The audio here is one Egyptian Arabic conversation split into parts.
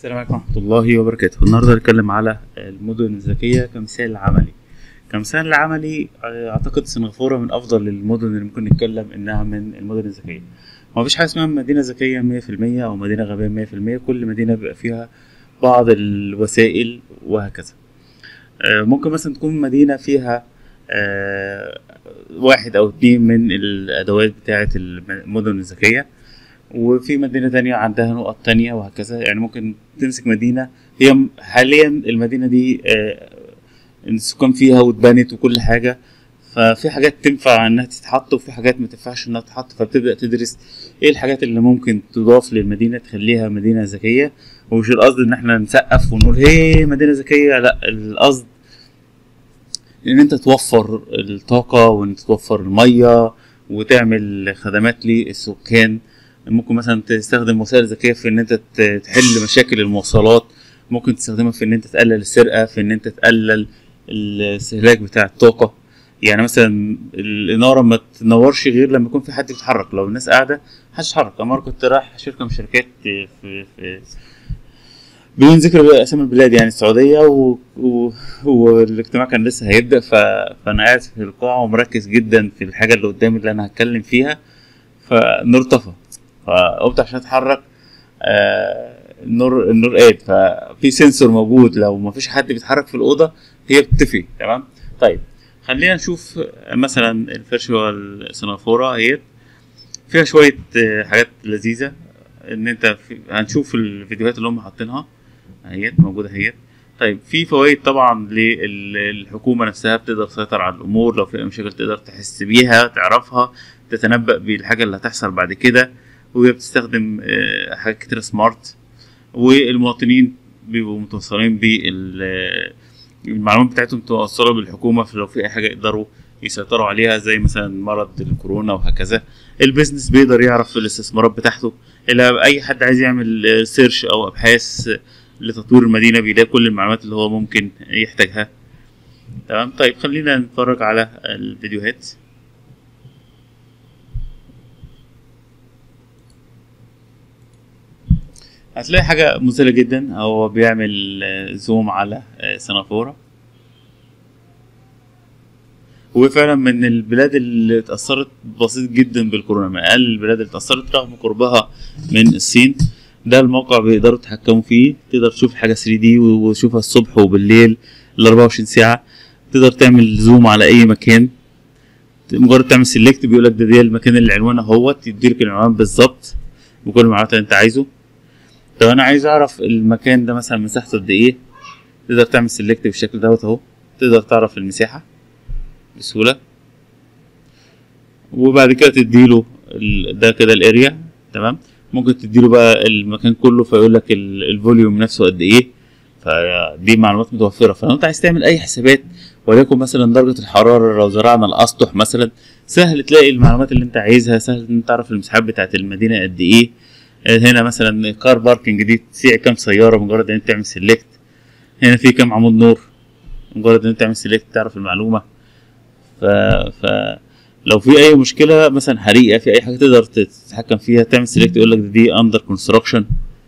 السلام عليكم ورحمة الله وبركاته النهاردة هنتكلم على المدن الذكية كمثال عملي كمثال عملي آه، أعتقد سنغافورة من أفضل المدن اللي ممكن نتكلم إنها من المدن الذكية مفيش حاجة اسمها مدينة ذكية مية في المية أو مدينة غبية مية في المية كل مدينة بيبقى فيها بعض الوسائل وهكذا آه، ممكن مثلا تكون مدينة فيها آه، واحد أو اتنين من الأدوات بتاعة المدن الذكية وفي مدينة تانية عندها نقط تانية وهكذا يعني ممكن تمسك مدينة هي م- حاليا المدينة دي آه، السكان فيها واتبنت وكل حاجة ففي حاجات تنفع انها تتحط وفي حاجات ما تنفعش انها تتحط فبتبدأ تدرس ايه الحاجات اللي ممكن تضاف للمدينة تخليها مدينة ذكية ومش القصد ان احنا نسقف ونقول هي مدينة ذكية لا القصد ان انت توفر الطاقة وان انت توفر المية وتعمل خدمات للسكان ممكن مثلا تستخدم وسائل ذكية في ان انت ت- تحل مشاكل المواصلات ممكن تستخدمها في ان انت تقلل السرقة في ان انت تقلل الاستهلاك بتاع الطاقة يعني مثلا الإنارة ما تنورش غير لما يكون في حد بيتحرك لو الناس قاعدة محدش يتحرك أنا مرة كنت رايح شركة من الشركات في, في بدون ذكر اسامي البلاد يعني السعوديه و... و... والاجتماع كان لسه هيبدا ف... فانا قاعد في القاعه ومركز جدا في الحاجه اللي قدامي اللي انا هتكلم فيها فالنور طفى فقمت عشان اتحرك آه... النور النور قاد ففي سنسور موجود لو ما فيش حد بيتحرك في الاوضه هي بتطفي تمام طيب خلينا نشوف مثلا الفيرشوال سنافورا اهيت فيها شويه آه، حاجات لذيذه ان انت في... هنشوف الفيديوهات اللي هم حاطينها اهيت موجوده اهيت طيب في فوائد طبعا للحكومه نفسها بتقدر تسيطر على الامور لو في أي مشاكل تقدر تحس بيها تعرفها تتنبأ بالحاجه اللي هتحصل بعد كده وهي بتستخدم آه، حاجات كتير سمارت والمواطنين بيبقوا متوصلين بالمعلومات بتاعتهم متوصله بالحكومه فلو في اي حاجه يقدروا يسيطروا عليها زي مثلا مرض الكورونا وهكذا البيزنس بيقدر يعرف الاستثمارات بتاعته الى اي حد عايز يعمل سيرش او ابحاث لتطوير المدينه بيلاقي كل المعلومات اللي هو ممكن يحتاجها تمام طيب خلينا نتفرج على الفيديوهات هتلاقي حاجة مذهلة جدا هو بيعمل آه، زوم على آه، سنغافورة وفعلا من البلاد اللي اتأثرت بسيط جدا بالكورونا من أقل البلاد اللي اتأثرت رغم قربها من الصين ده الموقع بيقدروا يتحكموا فيه تقدر تشوف حاجة 3 دي وتشوفها الصبح وبالليل ال 24 ساعة تقدر تعمل زوم على أي مكان مجرد تعمل سيلكت بيقول لك ده ده المكان اللي عنوانه اهوت يديلك العنوان بالظبط بكل المعلومات اللي انت عايزه طب انا عايز اعرف المكان ده مثلا مساحته قد ايه تقدر تعمل سيلكت بالشكل دوت اهو تقدر تعرف المساحة بسهولة وبعد كده تديله ال- ده كده الاريا تمام ممكن تديله بقى المكان كله فيقول لك ال- الفوليوم نفسه قد ايه فدي معلومات متوفرة فلو انت عايز تعمل اي حسابات وليكن مثلا درجة الحرارة لو زرعنا الأسطح مثلا سهل تلاقي المعلومات اللي انت عايزها سهل ان انت تعرف المساحات بتاعت المدينة قد ايه هنا مثلا كار باركنج دي تسيع كام سيارة مجرد ان انت تعمل سيلكت هنا في كام عمود نور مجرد ان انت تعمل سيلكت تعرف المعلومة ف... ف لو في اي مشكلة مثلا حريقة في اي حاجة تقدر تتحكم فيها تعمل سيلكت يقول لك دي اندر كونستراكشن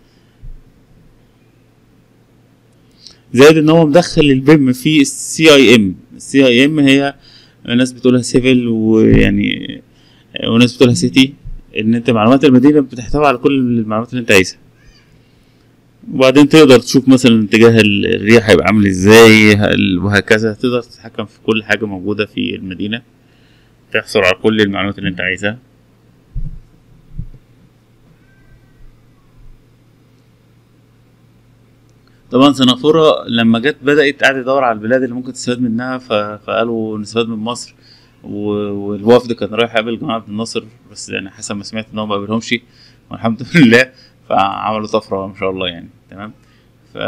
زائد ان هو مدخل البيم في السي اي ام السي اي ام هي ناس بتقولها سيفل ويعني وناس بتقولها سيتي ان انت معلومات المدينه بتحتوي على كل المعلومات اللي انت عايزها وبعدين تقدر تشوف مثلا اتجاه ال- الريح هيبقى عامل ازاي هل- وهكذا تقدر تتحكم في كل حاجه موجوده في المدينه تحصل على كل المعلومات اللي انت عايزها طبعا سنغافورة لما جت بدأت قاعدة تدور على البلاد اللي ممكن تستفاد منها ف... فقالوا نستفاد من مصر و... والوفد كان رايح يقابل جمال عبد الناصر بس يعني حسب ما سمعت ان هو ما قابلهمش والحمد لله فعملوا طفرة ما شاء الله يعني تمام ف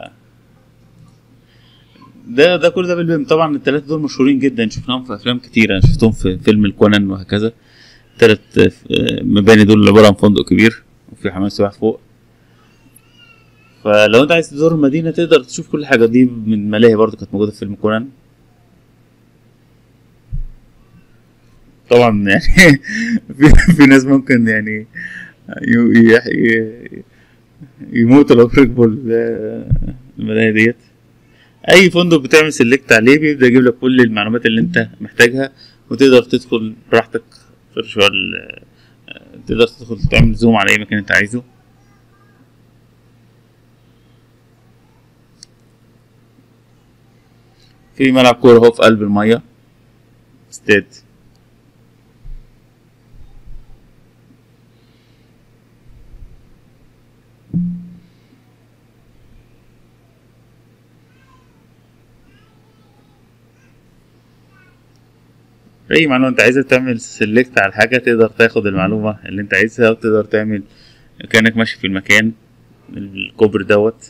ده ده كل ده بالبيم طبعا الثلاثة دول مشهورين جدا شفناهم في افلام كتيرة أنا شفتهم في فيلم الكونان وهكذا الثلاث مباني دول عبارة عن فندق كبير وفي حمام سباحة فوق فلو انت عايز تزور المدينة تقدر تشوف كل حاجة دي من ملاهي برضو كانت موجودة في فيلم كونان طبعا يعني في, في ناس ممكن يعني ي- ي- ي- يموتوا لو ركبوا ال- الملاهي ديت اي فندق بتعمل سيلكت عليه بيبدا يجيب لك كل المعلومات اللي انت محتاجها وتقدر تدخل براحتك فيرتشوال تقدر تدخل تعمل زوم على اي مكان انت عايزه في ملعب كورة اهو في قلب المية استاد اي معلومة انت عايزها تعمل سيلكت على حاجة تقدر تاخد المعلومة اللي انت عايزها وتقدر تعمل كأنك ماشي في المكان الكوبري دوت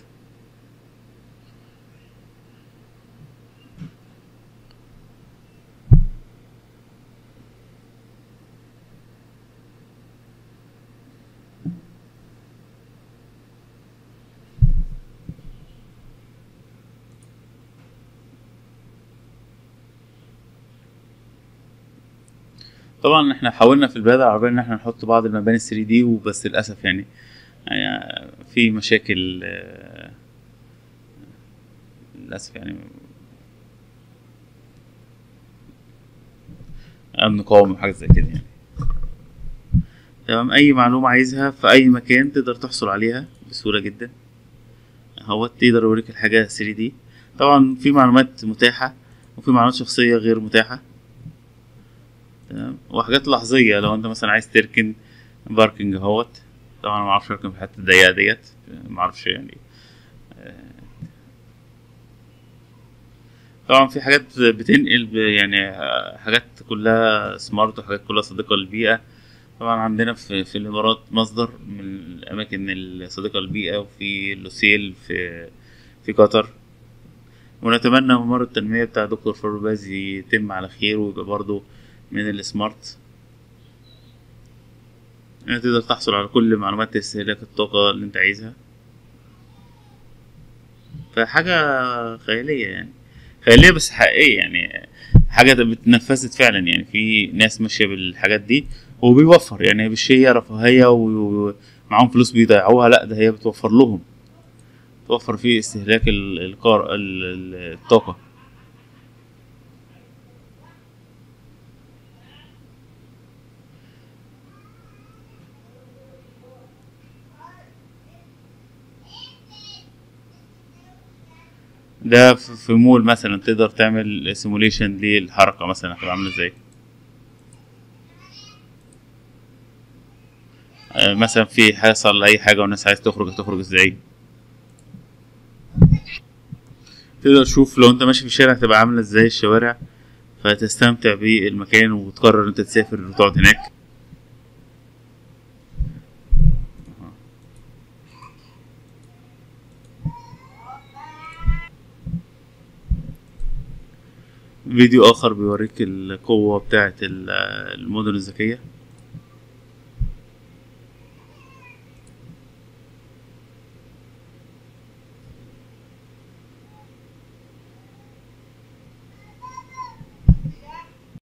طبعا احنا حاولنا في البلاد العربية ان احنا نحط بعض المباني 3 دي وبس للأسف يعني, يعني في مشاكل آه، للأسف يعني أمن قومي وحاجة زي كده يعني تمام أي معلومة عايزها في أي مكان تقدر تحصل عليها بسهولة جدا هو تقدر يوريك الحاجة 3 دي طبعا في معلومات متاحة وفي معلومات شخصية غير متاحة تمام وحاجات لحظية لو انت مثلا عايز تركن باركنج اهوت طبعا انا معرفش اركن في الحتة الضيقة ديت معرفش يعني آه، طبعا في حاجات بتنقل ب- يعني آه، حاجات كلها سمارت وحاجات كلها صديقة للبيئة طبعا عندنا في, في الامارات مصدر من الاماكن الصديقة للبيئة وفي لوسيل في في قطر ونتمنى ممر التنمية بتاع دكتور فاروق باز يتم على خير ويبقى برضه من السمارت يعني تقدر تحصل على كل معلومات استهلاك الطاقة اللي انت عايزها فحاجة خيالية يعني خيالية بس حقيقية يعني حاجة بتنفذت فعلا يعني في ناس ماشية بالحاجات دي وبيوفر يعني مش هي رفاهية و- ومعاهم فلوس بيضيعوها لا ده هي بتوفر لهم توفر في استهلاك ال- القار ال- ال- الطاقة ده في في مول مثلا تقدر تعمل سيموليشن للحركة مثلا هتبقى عاملة ازاي آه، مثلا في حصل أي حاجة والناس عايز تخرج هتخرج ازاي تقدر تشوف لو انت ماشي في الشارع هتبقى عاملة ازاي الشوارع فتستمتع بالمكان وتقرر انت تسافر وتقعد هناك فيديو آخر بيوريك القوة بتاعة ال- المدن الذكية